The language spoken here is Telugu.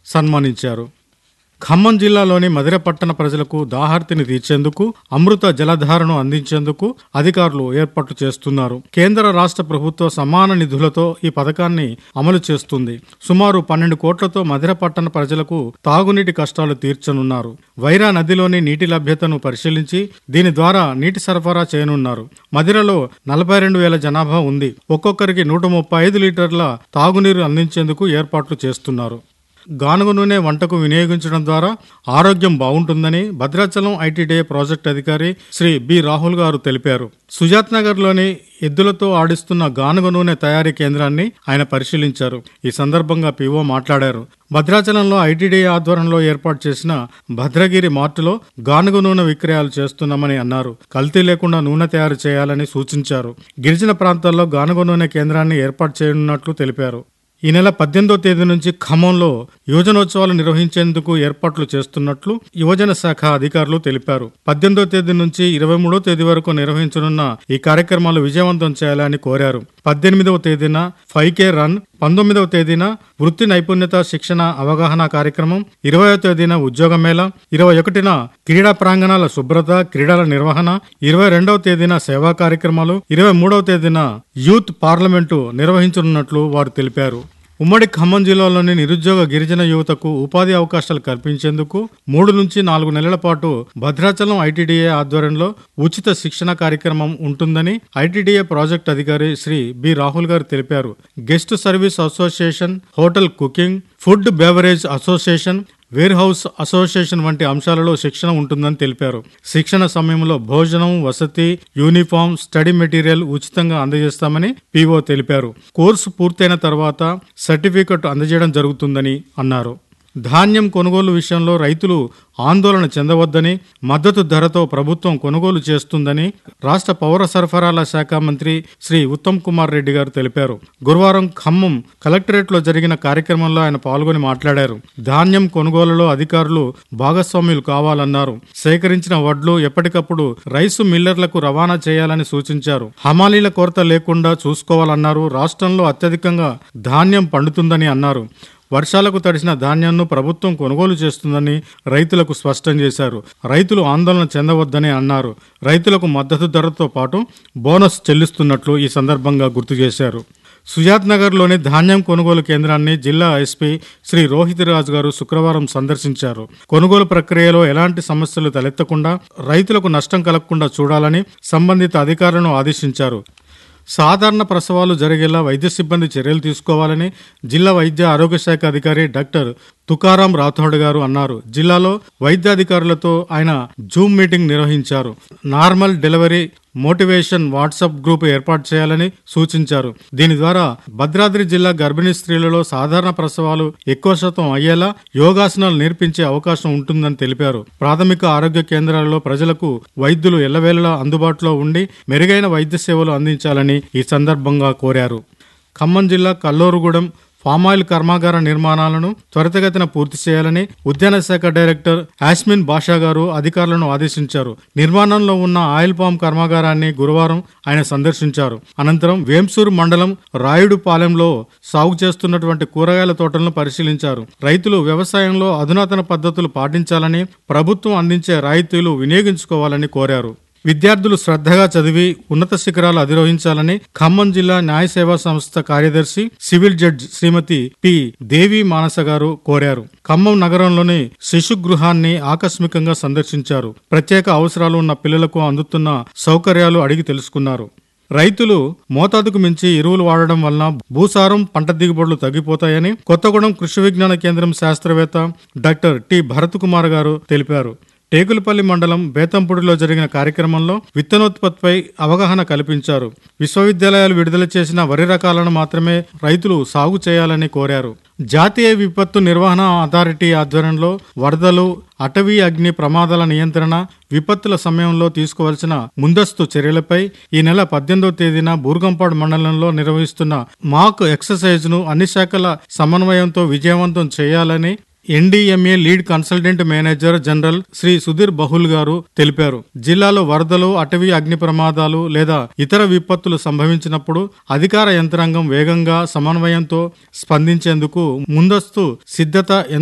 సన్మానించారు ఖమ్మం జిల్లాలోని మధిర పట్టణ ప్రజలకు దాహార్తిని తీర్చేందుకు అమృత జలధారను అందించేందుకు అధికారులు ఏర్పాట్లు చేస్తున్నారు కేంద్ర రాష్ట్ర ప్రభుత్వ సమాన నిధులతో ఈ పథకాన్ని అమలు చేస్తుంది సుమారు పన్నెండు కోట్లతో మధిర పట్టణ ప్రజలకు తాగునీటి కష్టాలు తీర్చనున్నారు వైరా నదిలోని నీటి లభ్యతను పరిశీలించి దీని ద్వారా నీటి సరఫరా చేయనున్నారు మధిరలో నలభై రెండు వేల జనాభా ఉంది ఒక్కొక్కరికి నూట ముప్పై ఐదు లీటర్ల తాగునీరు అందించేందుకు ఏర్పాట్లు చేస్తున్నారు గానుగ నూనె వంటకు వినియోగించడం ద్వారా ఆరోగ్యం బాగుంటుందని భద్రాచలం ఐటీడీఏ ప్రాజెక్ట్ అధికారి శ్రీ బి రాహుల్ గారు తెలిపారు సుజాత్ నగర్లోని ఎద్దులతో ఆడిస్తున్న గానుగ నూనె తయారీ కేంద్రాన్ని ఆయన పరిశీలించారు ఈ సందర్భంగా పిఓ మాట్లాడారు భద్రాచలంలో ఐటీడీఏ ఆధ్వర్యంలో ఏర్పాటు చేసిన భద్రగిరి మార్టులో గానుగ నూనె విక్రయాలు చేస్తున్నామని అన్నారు కల్తీ లేకుండా నూనె తయారు చేయాలని సూచించారు గిరిజన ప్రాంతాల్లో గానుగ నూనె కేంద్రాన్ని ఏర్పాటు చేయనున్నట్లు తెలిపారు ఈ నెల పద్దెనిమిదో తేదీ నుంచి ఖమ్మంలో యువజనోత్సవాలు నిర్వహించేందుకు ఏర్పాట్లు చేస్తున్నట్లు యువజన శాఖ అధికారులు తెలిపారు పద్దెనిమిదో తేదీ నుంచి ఇరవై మూడో తేదీ వరకు నిర్వహించనున్న ఈ కార్యక్రమాలు విజయవంతం చేయాలని కోరారు పద్దెనిమిదవ తేదీన ఫైవ్ కే రన్ పంతొమ్మిదవ తేదీన వృత్తి నైపుణ్యత శిక్షణ అవగాహన కార్యక్రమం ఇరవయో తేదీన ఉద్యోగ మేళ ఇరవై ఒకటిన క్రీడా ప్రాంగణాల శుభ్రత క్రీడల నిర్వహణ ఇరవై రెండవ తేదీన సేవా కార్యక్రమాలు ఇరవై మూడవ తేదీన యూత్ పార్లమెంటు నిర్వహించనున్నట్లు వారు తెలిపారు ఉమ్మడి ఖమ్మం జిల్లాలోని నిరుద్యోగ గిరిజన యువతకు ఉపాధి అవకాశాలు కల్పించేందుకు మూడు నుంచి నాలుగు నెలల పాటు భద్రాచలం ఐటీడీఏ ఆధ్వర్యంలో ఉచిత శిక్షణ కార్యక్రమం ఉంటుందని ఐటీడీఏ ప్రాజెక్ట్ అధికారి శ్రీ బి రాహుల్ గారు తెలిపారు guest service association hotel cooking food beverage association warehouse association వంటి అంశాలలో శిక్షణ ఉంటుందని తెలిపారు శిక్షణ సమయంలో భోజనం వసతి యూనిఫామ్ స్టడీ మెటీరియల్ ఉచితంగా అందజేస్తామని పీఓ తెలిపారు కోర్సు పూర్తయిన తర్వాత సర్టిఫికెట్ అందజేయడం జరుగుతుందని అన్నారు ధాన్యం కొనుగోలు విషయంలో రైతులు ఆందోళన చెందవద్దని మద్దతు ధరతో ప్రభుత్వం కొనుగోలు చేస్తుందని రాష్ట్ర పౌర సరఫరాల శాఖ మంత్రి శ్రీ ఉత్తమ్ కుమార్ రెడ్డి గారు తెలిపారు గురువారం ఖమ్మం కలెక్టరేట్లో జరిగిన కార్యక్రమంలో ఆయన పాల్గొని మాట్లాడారు ధాన్యం కొనుగోలులో అధికారులు భాగస్వాములు కావాలన్నారు సేకరించిన వడ్లు ఎప్పటికప్పుడు రైసు మిల్లర్లకు రవాణా చేయాలని సూచించారు హమాలీల కొరత లేకుండా చూసుకోవాలన్నారు రాష్ట్రంలో అత్యధికంగా ధాన్యం పండుతుందని అన్నారు వర్షాలకు తడిసిన ధాన్యాన్ని ప్రభుత్వం కొనుగోలు చేస్తుందని రైతులకు స్పష్టం చేశారు రైతులు ఆందోళన చెందవద్దని అన్నారు రైతులకు మద్దతు ధరతో పాటు బోనస్ చెల్లిస్తున్నట్లు ఈ సందర్భంగా గుర్తు చేశారు సుజాత్ నగర్లోని ధాన్యం కొనుగోలు కేంద్రాన్ని జిల్లా ఎస్పీ శ్రీ రోహిత్ రాజు గారు శుక్రవారం సందర్శించారు కొనుగోలు ప్రక్రియలో ఎలాంటి సమస్యలు తలెత్తకుండా రైతులకు నష్టం కలగకుండా చూడాలని సంబంధిత అధికారులను ఆదేశించారు సాధారణ ప్రసవాలు జరిగేలా వైద్య సిబ్బంది చర్యలు తీసుకోవాలని జిల్లా వైద్య ఆరోగ్య శాఖ అధికారి డాక్టర్ తుకారాం రాథోడ్ గారు అన్నారు జిల్లాలో వైద్యాధికారులతో ఆయన జూమ్ మీటింగ్ నిర్వహించారు normal delivery motivation WhatsApp group ఏర్పాటు చేయాలని సూచించారు దీని ద్వారా భద్రాద్రి జిల్లా గర్భిణీ స్త్రీలలో సాధారణ ప్రసవాలు ఎక్కువ శాతం అయ్యేలా యోగాసనాలు నేర్పించే అవకాశం ఉంటుందని తెలిపారు ప్రాథమిక ఆరోగ్య కేంద్రాలలో ప్రజలకు వైద్యులు ఎల్లవేళలా అందుబాటులో ఉండి మెరుగైన వైద్య సేవలు అందించాలని ఈ సందర్భంగా కోరారు ఖమ్మం జిల్లా కల్లూరుగూడెం ఫామాయిల్ కర్మాగార నిర్మాణాలను త్వరితగతిన పూర్తి చేయాలని ఉద్యాన శాఖ డైరెక్టర్ యాస్మిన్ బాషా గారు అధికారులను ఆదేశించారు నిర్మాణంలో ఉన్న ఆయిల్ పామ్ కర్మాగారాన్ని గురువారం ఆయన సందర్శించారు అనంతరం వేంసూరు మండలం రాయుడుపాలెంలో సాగు చేస్తున్నటువంటి కూరగాయల తోటలను పరిశీలించారు రైతులు వ్యవసాయంలో అధునాతన పద్ధతులు పాటించాలని ప్రభుత్వం అందించే రాయితీలు వినియోగించుకోవాలని కోరారు విద్యార్థులు శ్రద్ధగా చదివి ఉన్నత శిఖరాలు అధిరోహించాలని ఖమ్మం జిల్లా న్యాయ సేవా సంస్థ కార్యదర్శి civil judge Srimathi P Devi Manasa గారు కోరారు ఖమ్మం నగరంలోని శిశు గృహాన్ని ఆకస్మికంగా సందర్శించారు ప్రత్యేక అవసరాలు ఉన్న పిల్లలకు అందుతున్న సౌకర్యాలు అడిగి తెలుసుకున్నారు రైతులు మోతాదుకు మించి ఎరువులు వాడడం వలన భూసారం పంట దిగుబడులు తగ్గిపోతాయని కొత్తగూడెం కృషి విజ్ఞాన కేంద్రం శాస్త్రవేత్త డాక్టర్ టి భరత్ కుమార్ గారు తెలిపారు టేకులపల్లి మండలం బేతంపూడిలో జరిగిన కార్యక్రమంలో విత్తనోత్పత్తిపై అవగాహన కల్పించారు విశ్వవిద్యాలయాలు విడుదల చేసిన వరి రకాలను మాత్రమే రైతులు సాగు చేయాలని కోరారు జాతీయ విపత్తు నిర్వహణ అథారిటీ ఆధ్వర్యంలో వరదలు అటవీ అగ్ని ప్రమాదాల నియంత్రణ విపత్తుల సమయంలో తీసుకోవాల్సిన ముందస్తు చర్యలపై ఈ నెల పద్దెనిమిదో తేదీన బూర్గంపాడు మండలంలో నిర్వహిస్తున్న మాక్ ఎక్సర్సైజ్ ను అన్ని శాఖల సమన్వయంతో విజయవంతం చేయాలని NDMA lead consultant manager general Sri Sudhir Bahul గారు తెలిపారు జిల్లాలో వరదలు అటవీ అగ్ని ప్రమాదాలు లేదా ఇతర విపత్తులు సంభవించినప్పుడు అధికార యంత్రాంగం వేగంగా సమన్వయంతో స్పందించేందుకు ముందస్తు సిద్ధత